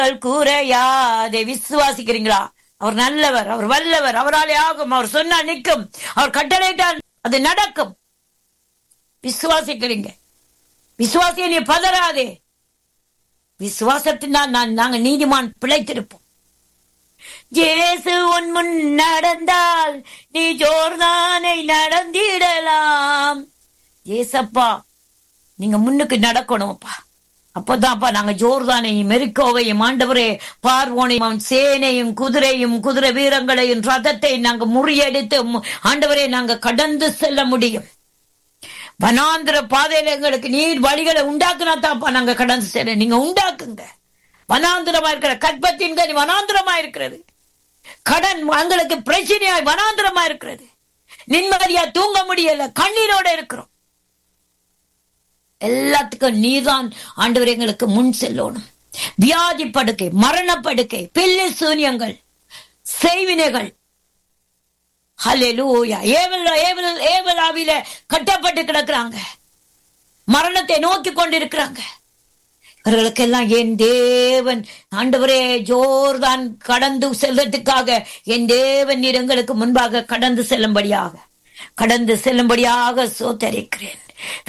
கூறையாதே விசுவாசிக்கிறீங்களா அவர் நல்லவர் அவர் வல்லவர் அவராலே ஆகும் அவர் சொன்னா நிற்கும் அவர் கட்டளையிட்டால் அது நடக்கும் விசுவாசிக்கிறீங்க விசுவாசிய நீ பதறாதே விசுவாசத்தினால் நான் நாங்க நீதிமான் பிழைத்திருப்போம் ஜேசு உன் முன் நடந்தால் நீ ஜோர்தானை நடந்திடலாம் ஏசப்பா நீங்க முன்னுக்கு நடக்கணும்ப்பா அப்பதான்ப்பா நாங்க ஜோர்தானையும் மெரிக்கோவையும் ஆண்டவரே பார்வோனையும் அவன் சேனையும் குதிரையும் குதிரை வீரங்களையும் ரதத்தை நாங்க முறியடித்து மு- ஆண்டவரே நாங்க கடந்து செல்ல முடியும் வனாந்திர பாதையில எங்களுக்கு நீர் வழிகளை உண்டாக்குனா தான்ப்பா நாங்க கடந்து செல்ல நீங்க உண்டாக்குங்க வனாந்திரமா இருக்கிற கற்பத்தின் கனி வனாந்திரமா இருக்கிறது கடன் எங்களுக்கு பிரச்சனையாய் வனாந்திரமா இருக்கிறது நிம்மதியா தூங்க முடியல கண்ணீரோட இருக்கிறோம் எல்லாத்துக்கும் நீதான் ஆண்டவர் எங்களுக்கு முன் செல்லணும் வியாதி படுக்கை மரண படுக்கை பில்லி சூனியங்கள் செய்வினைகள் ஹalleluya ஏவல் ஏவல் ஏவலாவில கட்டப்பட்டு கிடக்குறாங்க மரணத்தை நோக்கி கொண்டிருக்கிறாங்க இவர்களுக்கெல்லாம் என் தேவன் ஆண்டவரே ஜோர்தான் கடந்து செல்வதற்காக என் தேவன் நீர் எங்களுக்கு முன்பாக கடந்து செல்லும்படியாக கடந்து செல்லும்படியாக சோத்தரிக்கிறேன்